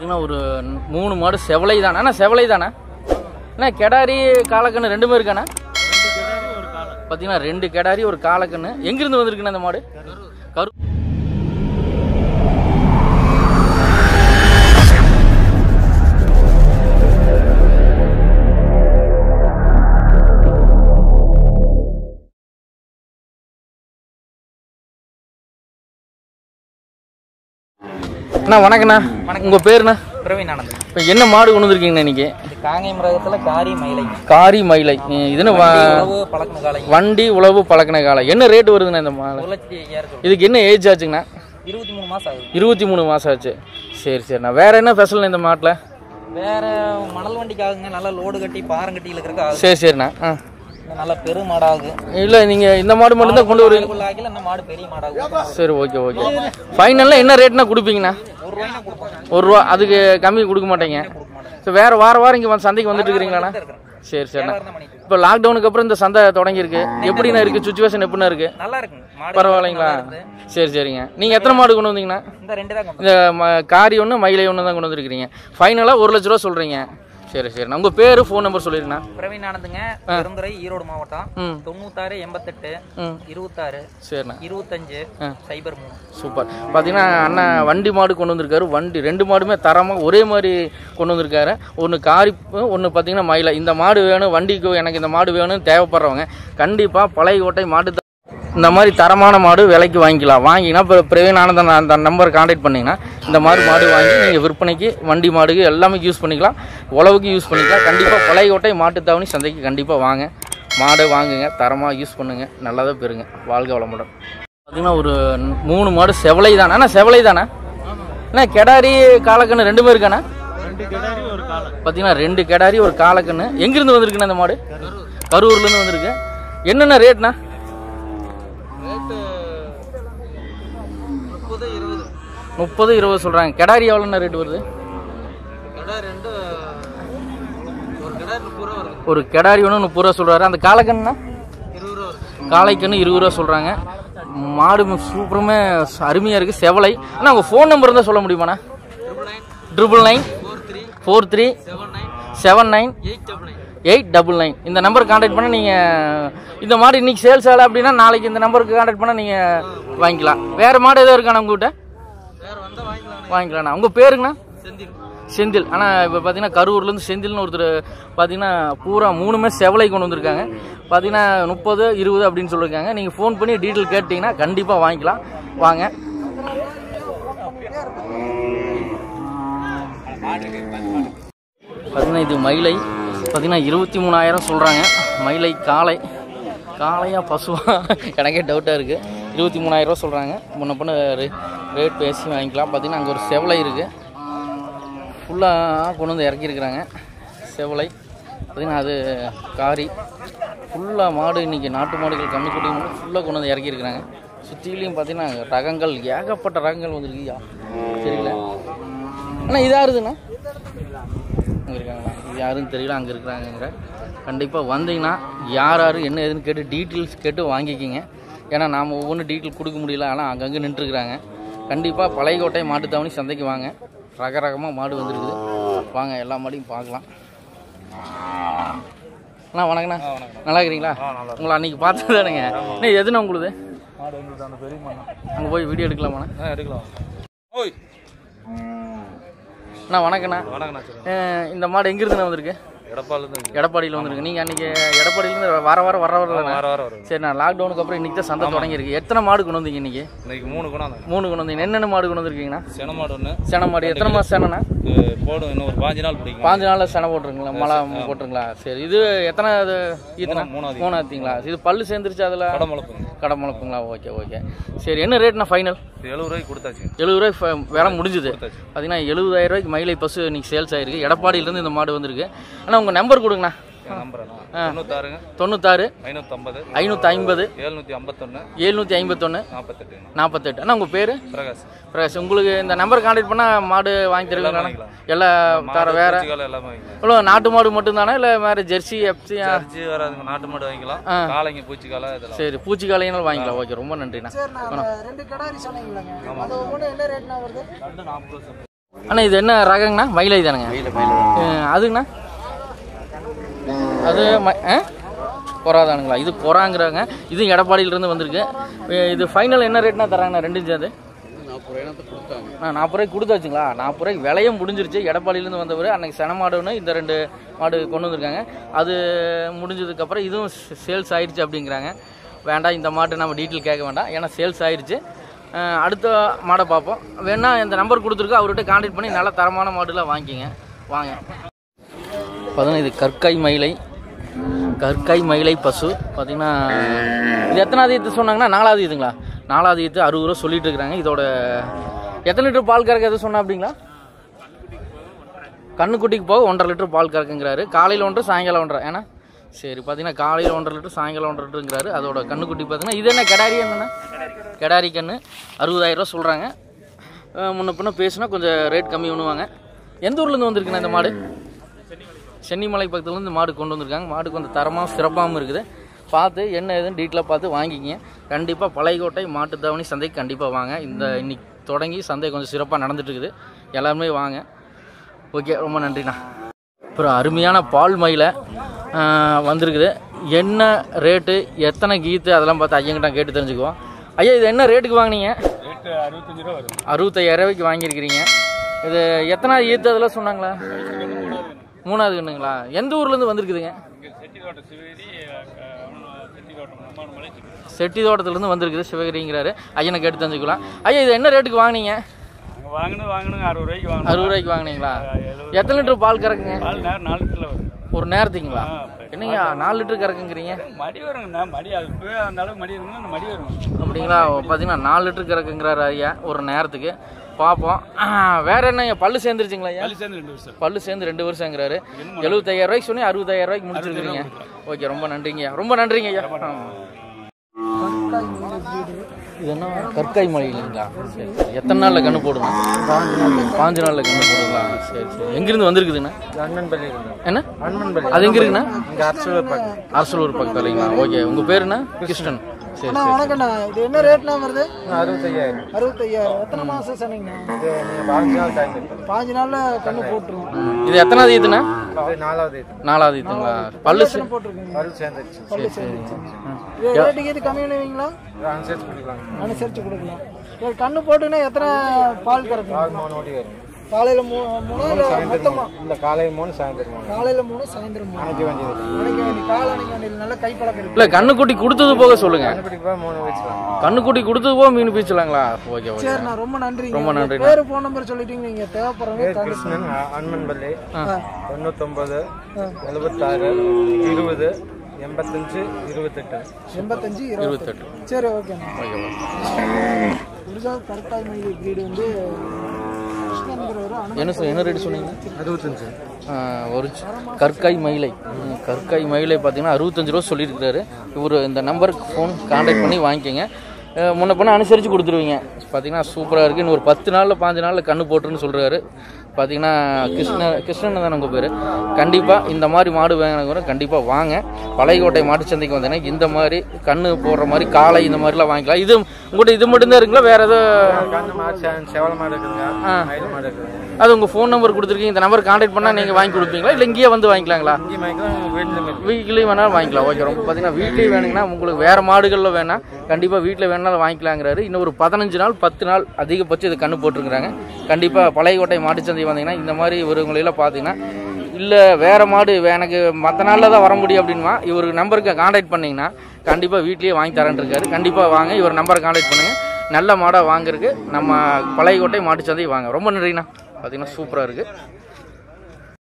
பார்த்தீங்கன்னா ஒரு மூணு மாடு செவலை தானே அண்ணா செவலை தானே அண்ணா கெடாரி காலக்கண்ணு ரெண்டுமே இருக்காண்ணா பார்த்தீங்கன்னா ரெண்டு கெடாரி ஒரு காலக்கண்ணு எங்கிருந்து வந்திருக்குண்ணா இந்த மாடு கரு அண்ணா வணக்கண்ணா உங்கள் பேருண்ணா பிரவீன் ஆனந்த் இப்போ என்ன மாடு கொண்டு வந்திருக்கீங்கண்ணா இன்னைக்கு இது காங்கேயம் ரகத்துல காரி மயிலை காரி மயிலை ம், இதுன்னு வ- உழவு பழக்கம் காலை வண்டி உழவு பழக்கின காலம் என்ன ரேட் வருதுண்ணா இந்த மாடு ஒரு லட்சத்தி ஐயாயிரம் இதுக்கு என்ன ஏஜ் ஆச்சுங்கண்ணா இருபத்தி மூணு மாசம் ஆகுது இருபத்தி மூணு மாதம் ஆச்சு சரி சரிண்ணா வேற என்ன ஸ்பெஷல் இந்த மாட்டில் வேற மணல் வண்டிக்காகுங்க நல்லா லோடு கட்டி பாரம் கட்டி இழுக்கிறதுக்கு ஆகுது சரி சரிண்ணா ஆ இது நல்ல பெரும் மாடாகு இல்லை நீங்கள் இந்த மாடு மட்டும்தான் கொண்டு வருவீங்க ஆகில இந்த மாடு பெரிய மாடாகும் சரி ஓகே ஓகே ஃபைனலில் என்ன ரேட்னா கொடுப்பீங்கண்ணா ஒரு ரூபாய்னா கொடுப்பாங்க ஒரு ரூபா அதுக்கு கம்மி கொடுக்க மாட்டீங்க சரி வேற வார வாரம் இங்கே வந்து சந்தைக்கு வந்துட்டு இருக்கிறீங்களாண்ணா சரி சரிண்ணா தான் பண்ணிட்டு இப்போ லாக்டவுனுக்கு அப்புறம் இந்த சந்தை தொடங்கியிருக்கு எப்படிண்ணா இருக்குது சுச்சுவேஷன் எப்படிண்ணா இருக்குது நல்லா இருக்குங்க மாடு பரவாயில்லைங்களா நல்லா இருக்குது. சரி சரிங்க நீங்கள் எத்தனை மாடு கொண்டு வந்தீங்கண்ணா இந்த ரெண்டு தான் கொண்டு இந்த ம- காரி ஒன்று மயிலை ஒன்று தான் கொண்டு வந்திருக்கிறீங்க ஃபைனலாக ஒரு லட்ச ரூபா சொல்கிறீங்க சரி சரிண்ணா உங்கள் பேர் ஃபோன் நம்பர் சொல்லிடுண்ணா பிரவீன் ஆனந்துங்க பெருந்துறை ஈரோடு மாவட்டம் ம் தொண்ணூத்தாறு எண்பத்தெட்டு ம் இருபத்தாறு சரிண்ணா இருபத்தஞ்சு ஆ. சைபர் மூணு சூப்பர் பார்த்தீங்கன்னா அண்ணன் வண்டி மாடு கொண்டு வந்திருக்காரு வண்டி ரெண்டு மாடுமே தரமாக ஒரே மாதிரி கொண்டு வந்திருக்காரு ஒன்று காரிப்பு ஒன்று பார்த்தீங்கன்னா மயிலை இந்த மாடு வேணும் வண்டிக்கு எனக்கு இந்த மாடு வேணும்னு தேவைப்படுறவங்க கண்டிப்பாக பழைய கோட்டை மாட்டு த- இந்த மாதிரி தரமான மாடு விலைக்கு வாங்கிக்கலாம் வாங்கினா இப்போ பிரவீன் ஆனந்தன் அந்த நம்பர் காண்டாக்ட் பண்ணிங்கன்னா இந்த மாதிரி மாடு வாங்கி நீங்கள் விற்பனைக்கு வண்டி மாடுக்கு எல்லாமே யூஸ் பண்ணிக்கலாம் உழவுக்கு யூஸ் பண்ணிக்கலாம் கண்டிப்பாக பழைய கோட்டை மாட்டுத்தாவணி சந்தைக்கு கண்டிப்பாக வாங்க மாடு வாங்குங்க தரமாக யூஸ் பண்ணுங்கள் நல்லதாக பெறுங்க வாழ்க வளமுடன் பார்த்தீங்கன்னா ஒரு மூணு மாடு செவலை தானே அண்ணா செவலை தானே அண்ணா கெடாரி காலக்கண்ணு ரெண்டுமே இருக்காண்ணா பார்த்தீங்கன்னா ரெண்டு கெடாரி ஒரு காலக்கண்ணு எங்கிருந்து வந்திருக்குண்ணா இந்த மாடு கரூர்லேருந்து வந்திருக்கு என்னென்ன ரேட்ண்ணா முப்பது இருபது முப்பது இருபது சொல்கிறாங்க கெடாரி எவ்வளோண்ணா ரேட் வருது கடை ரெண்டு ஒரு கடை முப்பது ரூபா வருது ஒரு கெடாரி ஒன்று முப்பது ரூபா சொல்கிறாரு அந்த காலக்கண்ணுண்ணா இருபது ரூபா வருது காளைக்கண்ணு இருபது ரூபா சொல்கிறாங்க மாடு சூப்பருமே அருமையாக இருக்குது செவலை அண்ணா உங்கள் ஃபோன் நம்பர் இருந்தால் சொல்ல முடியுமாண்ணா triple nine triple nine four three four three seven nine seven nine eight double nine eight double nine இந்த நம்பர் காண்டாக்ட் பண்ண நீங்கள் இந்த மாடு இன்னைக்கு சேல்ஸ் ஆகலை அப்படின்னா நாளைக்கு இந்த நம்பருக்கு காண்டாக்ட் பண்ண நீங்கள் வாங்கிக்கலாம் வேறு மாடு எதுவும் இருக்காண்ணா உங்ககிட்ட வேற வந்தா வாங்கிக்கலாம் வாங்கிக்கலாண்ணா உங்கள் பேருங்கண்ணா செந்தில் செந்தில் ஆனால் இப்போ பார்த்தீங்கன்னா கரூர்லேருந்து செந்தில்னு ஒருத்தர் பார்த்தீங்கன்னா பூரா மூணுமே செவலை கொண்டு வந்திருக்காங்க பார்த்தீங்கன்னா முப்பது இருபது அப்படின்னு சொல்லியிருக்காங்க நீங்கள் ஃபோன் பண்ணி டீட்டெயில் கேட்டிங்கன்னா கண்டிப்பாக வாங்கிக்கலாம் வாங்க பார்த்தீங்கன்னா இது மயிலை பார்த்தீங்கன்னா இருபத்தி மூணாயிரம் சொல்கிறாங்க மயிலை காளை காளையா பசுவா எனக்கே டவுட்டாக இருக்குது இருபத்தி மூணாயிரரூவா சொல்கிறாங்க முன்ன பண்ண ரேட் பேசி வாங்கிக்கலாம் பார்த்தீங்கன்னா அங்கே ஒரு செவலை இருக்குது ஃபுல்லாக கொண்டு வந்து இறக்கியிருக்கிறாங்க செவலை பார்த்தீங்கன்னா அது காரி ஃபுல்லாக மாடு இன்றைக்கி நாட்டு மாடுகள் கம்மி குட்டி மாடு ஃபுல்லாக கொண்டு வந்து இறக்கியிருக்கிறாங்க சுற்றிலையும் பார்த்தீங்கன்னா ரகங்கள் ஏகப்பட்ட ரகங்கள் வந்துருக்குயா தெரியல அண்ணா இது யாருதுண்ணா அங்கே இருக்காங்களா இது யாருன்னு தெரியல அங்கே இருக்கிறாங்க கண்டிப்பாக வந்தீங்கன்னா யார் யார் என்ன ஏதுன்னு கேட்டு டீட்டெயில்ஸ் கேட்டு வாங்கிக்கிங்க ஏன்னா நாம் ஒவ்வொன்றும் டீட்டெயில் கொடுக்க முடியல ஆனால் அங்கங்கே நின்றுருக்குறாங்க கண்டிப்பாக பழையக்கோட்டை மாட்டுத்தாவணி சந்தைக்கு வாங்க ரக ரகமாக மாடு வந்துருக்குது வாங்க எல்லா மாடையும் பார்க்கலாம் அண்ணா வணக்கண்ணா நல்லா இருக்கிறீங்களா உங்களை அன்றைக்கி பார்த்தது தானுங்க அண்ணா இது எதுண்ணா உங்களுது மாடு எங்களுக்கு அந்த பெரிய மண்ணா அங்கே போய் வீடியோ எடுக்கலாமாண்ணா ஆ எடுக்கலாம் ஓய் அண்ணா வணக்கண்ணா வணக்கண்ணா சொல்லுங்க அஹ் இந்த மாடு எங்கிருந்துண்ணா வந்திருக்கு எடப்பாலேருந்து எடப்பாடியில் வந்திருக்கு நீங்கள் அன்றைக்கி எடப்பாடியிலேருந்து வார வாரம் வர வர வார வாரம் வரும் சரி நான் லாக்டவுனுக்கு அப்புறம் இன்னைக்கு தான் சந்தை தொடங்கியிருக்கு எத்தனை மாடு கொண்டு வந்தீங்க இன்னைக்கு இன்னைக்கு மூணு குணம் தான் மூணு கொண்டு வந்தீங்க என்னென்ன மாடு கொண்டு வந்திருக்கீங்கண்ணா சென மாடு ஒன்று சென மாடு எத்தனை மாதம் செனண்ணா போடும் இன்னும் ஒரு பாஞ்சு நாள் பிடிக்கும் பாஞ்சு நாளில் செனை போட்டுருங்களா மழை போட்டுருங்களா சரி இது எத்தனை இது ஈத்துனா மூணாவது மூணாத்தீங்களா இது பல்லு சேர்ந்துருச்சு அதில் கடை முளைப்புங்க கடை முளைப்புங்களா ஓகே ஓகே சரி என்ன ரேட்னா ஃபைனல் எழுபது ரூபாய்க்கு கொடுத்தாச்சு எழுபது ரூபாய் ஃப- விலை முடிஞ்சுது கொடுத்தாச்சு பார்த்தீங்கன்னா எழுபதாயிரம் ரூபாய்க்கு மயிலை பசு இன்னைக்கு சேல்ஸ் ஆயிருக்கு எடப்பாடியிலேருந்து இந்த மாடு வந்திருக்கு அண்ணா உங்கள் நம்பர் கொடுங்கண்ணா என் நம்பரண்ணா தொண்ணூத்தாறுங்க தொண்ணூத்தாறு ஐநூற்றம்பது ஐநூற்றி ஐம்பது எழுநூற்றி ஐம்பத்தொன்று எழுநூற்றி ஐம்பத்தொன்று நாற்பத்தெட்டுங்க நாற்பத்தெட்டு அண்ணா உங்கள் பேர் பிரகாஷ் பிரகாஷ் உங்களுக்கு இந்த நம்பர் கான்டாக்ட் பண்ணால் மாடு வாங்கி தருவீங்களா வாங்கிக்கலாம். எல்லாம் தர வேற பூச்சிக்காலம் எல்லாமே வாங்கிக்கலாம் இவ்வளோ நாட்டு மாடு மட்டும்தானே இல்லை வேறு ஜெர்சி எஃப்சி அரிசி வராதுங்க நாட்டு மாடு வாங்கிக்கலாம் ஆ. காளைங்க பூச்சிக்காலம் இதெல்லாம் சரி பூச்சிக்காலையினாலும் வாங்கிக்கலாம் ஓகே ரொம்ப நன்றிண்ணா ரெண்டு கடாரி சொன்னீங்களாங்க அது ஒவ்வொன்றும் என்ன ரேட்னா வருது ரெண்டு நாற்பது அண்ணா இது என்ன ரகங்கண்ணா மயிலை தானுங்க அஹ், அதுங்கண்ணா அது ம- ஆ கொராதானுங்களா இது கொராங்கிறாங்க இது எடப்பாடியிலேருந்து வந்திருக்கு அஹ், இது ஃபைனல் என்ன ரேட்னா தராங்கண்ணா ரெண்டும் சேர்ந்து ஆ நாற்பது ரூபாய்க்கு கொடுத்தாச்சுங்களா நாற்பது ரூபாய்க்கு விலையும் முடிஞ்சிருச்சு எடப்பாடியிலேருந்து வந்தவர் அன்னைக்கு சென மாடுன்னு இந்த ரெண்டு மாடு கொண்டு வந்திருக்காங்க அது முடிஞ்சதுக்கப்புறம் இதுவும் சேல்ஸ் ஆயிடுச்சு அப்படிங்கிறாங்க வேண்டாம் இந்த மாட்டை நம்ம டீட்டெயில் கேட்க வேண்டாம் ஏன்னா சேல்ஸ் ஆயிடுச்சு அஹ், அடுத்த மாடை பார்ப்போம் வேணா இந்த நம்பர் கொடுத்துருக்கு அவர்கிட்ட கான்டாக்ட் பண்ணி நல்ல தரமான மாடுலாம் வாங்கிக்கிங்க வாங்க பார்த்தீங்கன்னா இது கற்காய் மயிலை கற்காய் மயிலை பசு பார்த்தீங்கன்னா இது எத்தனாவது ஈத்து சொன்னாங்கன்னா நாலாவது ஈத்துங்களா நாலாவது ஈத்து அறுபது ரூபா சொல்லிட்டு இருக்கிறாங்க இதோட எத்தனை லிட்டர் பால் கறக்க எது சொன்னா அப்படிங்களா கண்ணுக்குட்டிக்கு போக ஒன்றரை லிட்டர் பால் கறக்குங்கிறாரு காலையில் ஒன்றரை சாயங்காலம் ஒன்றரை ஏன்னா சரி பார்த்தீங்கன்னா காலையில் ஒன்றரை லிட்டர் சாயங்காலம் ஒன்றரை லிட்டருங்கிறாரு அதோட கண்ணுக்குட்டி பார்த்தீங்கன்னா இது என்ன கெடாரி என்னண்ணா கெடாரி கண்ணு அறுபதாயிரம் ரூபா சொல்கிறாங்க முன்ன பின்ன பேசுனா கொஞ்சம் ரேட் கம்மி பண்ணுவாங்க எந்த ஊர்லேருந்து வந்திருக்குண்ணா இந்த மாடு சென்னிமலை பக்கத்துலேருந்து இந்த மாடு கொண்டு வந்திருக்காங்க மாடு கொஞ்சம் தரமாக சிறப்பாகவும் இருக்குது பார்த்து என்ன ஏதுன்னு டீட்டெயிலாக பார்த்து வாங்கிக்கிங்க கண்டிப்பாக பழையகோட்டை மாட்டுத்தாவணி சந்தைக்கு கண்டிப்பாக வாங்க இந்த இன்னைக்கு தொடங்கி சந்தை கொஞ்சம் சிறப்பாக நடந்துட்டு இருக்குது எல்லாருமே வாங்க ஓகே ரொம்ப நன்றிண்ணா அப்புறம் அருமையான பால் மயில வந்திருக்குது என்ன ரேட்டு எத்தனை கீத்து அதெல்லாம் பார்த்து ஐயங்கிட்ட கேட்டு தெரிஞ்சுக்குவோம் ஐயா இது என்ன ரேட்டுக்கு வாங்குனீங்க ரேட்டு அறுபத்தஞ்சு ரூபா வரும் அறுபத்தாயிரம் ரூபாய்க்கு வாங்கியிருக்கிறீங்க இது எத்தனாவது ஈத்து அதெல்லாம் சொன்னாங்களா மூணாவது கண்ணுங்களா எந்த ஊர்லேருந்து வந்திருக்குதுங்க இங்கே செட்டிதோட்டம் சிவகிரி செட்டிதோட்டம் நம்மாடு மலை செட்டி தோட்டத்துலேருந்து வந்திருக்குது சிவகிரிங்கிறாரு ஐயனை கேட்டு தெரிஞ்சுக்கலாம் ஐயா இது என்ன ரேட்டுக்கு வாங்குனீங்க அங்கே வாங்கினது வாங்கினது அறுபது ரூபாய்க்கு வாங்கணும் அறுபது ரூபாய்க்கு வாங்குனீங்களா எத்தனை லிட்டர் பால் கறக்குங்க பால் நேரம் நாலு லிட்டரில் வரும் ஒரு நேரத்துக்குங்களா ஆ, என்னங்க நாலு லிட்டர் கறக்குங்கிறீங்க மடி வருங்கண்ணா மடி அது இப்போவே அந்த அளவுக்கு மடி வருங்க அந்த மடி வரும் அப்படிங்களா பார்த்தீங்கன்னா நாலு லிட்டர் கறக்குங்கிறாரு ஐயா ஒரு நேரத்துக்கு பார்ப்போம் வேற என்ன பல்லு சேர்ந்துருச்சுங்களா ஐயா பள்ளி சேர்ந்து ரெண்டு வருஷம் பல்லு சேர்ந்து ரெண்டு வருஷங்கிறாரு எழுபத்தாயிரம் ரூபாய்க்கு சொன்னி அறுபதாயிரம் ரூபாய்க்கு முடிச்சிருக்கிறீங்க ஓகே ரொம்ப நன்றிங்க ரொம்ப நன்றிங்க ஐயா இது என்ன கற்காய் மலை இல்லைங்களா சரி சரி. எத்தனை நாளில் கண்ணு போடுங்க பாஞ்சு நாளில் கண்ணு போடுங்களா சரி சரி எங்கிருந்து வந்திருக்குதுண்ணா அண்ணன்பள்ளி என்ன அண்ணன்பள்ளி அது எங்க இருக்குண்ணா இங்கே அரசூர் பக்கம் அரசலூர் பக்கத்துல இல்லைங்களா ஓகே உங்க பேருண்ணா கிருஷ்ணன் சரி அண்ணா சரி வணக்கண்ணா இது என்ன ரேட்னா வருது அறுபத்தையாயிரம் அறுபத்தையாயிரம் எத்தனை மாசம் சொன்னீங்கண்ணா இது நீங்கள் பாஞ்சு நாள் டைம் இருக்கு பாஞ்சு நாள்ல கண்ணு போட்டுருவோம் இது எத்தனாவது ஈத்துண்ணா இது நாலாவது இது நாலாவது ஈத்துங்களா பல்லு சே- போட்டிருக்கீங்க பல் சேர்ந்துருச்சு சரி சரி இது ரேட்டுக்கு இது கம்மி பண்ணுவீங்களா இது அனுசரிச்சு கொடுக்கலாம் அனுசரிச்சு கொடுக்கலாம் இது கண்ணு போட்டுன்னா எத்தனை பால் கறக்கும் பால் மூணு ஓடி வரும் காலையில மூ- மூணு இல்ல மொத்தமா இல்லை காலை மூணு சாயந்தரம் மூணு காலையில மூணு சாயந்தரம் மூணு அணைக்க வேண்டியது அணைக்க வேண்டிய கால் அணைக்க வேண்டியது நல்ல கைப்பழக்கம் இருக்கு இல்ல கண்ணுக்குட்டி கொடுத்தது போக சொல்லுங்க கண்டுபிடிக்கு போய் மூணு வச்சுக்கலாம் கண்ணுக்குட்டி கொடுத்தது போக மீன் பீச்சலாங்களா ஓகே ஓகே சரிண்ணா ரொம்ப நன்றி ரொம்ப நன்றி பேரு போன் நம்பர் சொல்லிட்டீங்க நீங்க தேவைப்படுறவங்க contact கிருஷ்ணன் அன்மன்பள்ளி ஆ. தொண்ணூத்தொம்பது எழுபத்தாறு இருபது எண்பத்தஞ்சு இருபத்தெட்டு எண்பத்தஞ்சு இருபது இருபத்தெட்டு சரி ஓகேண்ணா ஓகே ஓகே ஒரிஜினல் கருத்தாய் மயில் பிரீடு வந்து கிருஷ்ணன்கிறவர் அனு என்ன சொ- என்ன ரேட் சொன்னீங்க அறுபத்தஞ்சு ஆ, ஒரு சி- கற்காய் மயிலை ம், கற்காய் மயிலை பார்த்தீங்கன்னா அறுபத்தஞ்சு ரூபா சொல்லியிருக்கிறாரு இவர் இந்த நம்பருக்கு ஃபோன் காண்டாக்ட் பண்ணி வாங்கிக்கோங்க அஹ், முன்ன பின்ன அனுசரித்து கொடுத்துருவீங்க பார்த்தீங்கன்னா சூப்பராக இருக்குது இன்னும் ஒரு பத்து நாளில் பாஞ்சு நாளில் கண்ணு போட்டுருன்னு சொல்கிறாரு பார்த்தீங்கன்னா கிருஷ்ண கிருஷ்ணன் தானே உங்கள் பேர் கண்டிப்பாக இந்த மாதிரி மாடு வேணுங்கிற கண்டிப்பாக வாங்க பழையகோட்டை மாட்டுச்சந்தைக்கு வந்தீங்கன்னா இந்த மாதிரி கண்ணு போடுற மாதிரி காளை இந்த மாதிரிலாம் வாங்கிக்கலாம் இது உங்கள்கிட்ட இது மட்டும்தான் இருக்குங்களா வேறு எதுவும் கண்ணு மாடு செ- செவல மாடு இருக்குதுங்க மயில் மாடு இருக்குதுங்க அது உங்கள் ஃபோன் நம்பர் கொடுத்துருக்கீங்க இந்த நம்பர் காண்டாக்ட் பண்ணால் நீங்கள் வாங்கி கொடுப்பீங்களா இல்லை இங்கேயே வந்து வாங்கிக்கலாங்களா இங்கே வாங்கிக்கலாம் வீட்டில் இருக்கு வீட்லேயும் வேணாலும் வாங்கிக்கலாம் ஓகே ரொம்ப பார்த்தீங்கன்னா வீட்லேயும் வேணுங்கன்னா உங்களுக்கு வேறு மாடுகளில் வேணால் கண்டிப்பாக வீட்டில் வேணாலும் வாங்கிக்கலாங்கிறாரு இன்னும் ஒரு பதினஞ்சு நாள் பத்து நாள் அதிகபட்சம் இது கண்ணு போட்டிருக்கிறாங்க கண்டிப்பாக பழையகோட்டை மாட்டுச்சந்தை வந்தீங்கன்னா இந்த மாதிரி இவருங்களையெல்லாம் பார்த்தீங்கன்னா இல்லை வேறு மாடு வே- எனக்கு மற்ற நாளில் தான் வர முடியும் அப்படின்மா இவர் நம்பருக்கு காண்டாக்ட் பண்ணிங்கன்னா கண்டிப்பாக வீட்லேயே வாங்கி தரேன் இருக்காரு கண்டிப்பாக வாங்க இவர் நம்பரை காண்டாக்ட் பண்ணுங்கள் நல்ல மாடாக வாங்குறதுக்கு நம்ம பழையகோட்டை மாட்டுச்சந்தை வாங்க ரொம்ப நன்றிண்ணா பார்த்தீங்கன்னா சூப்பராக இருக்குது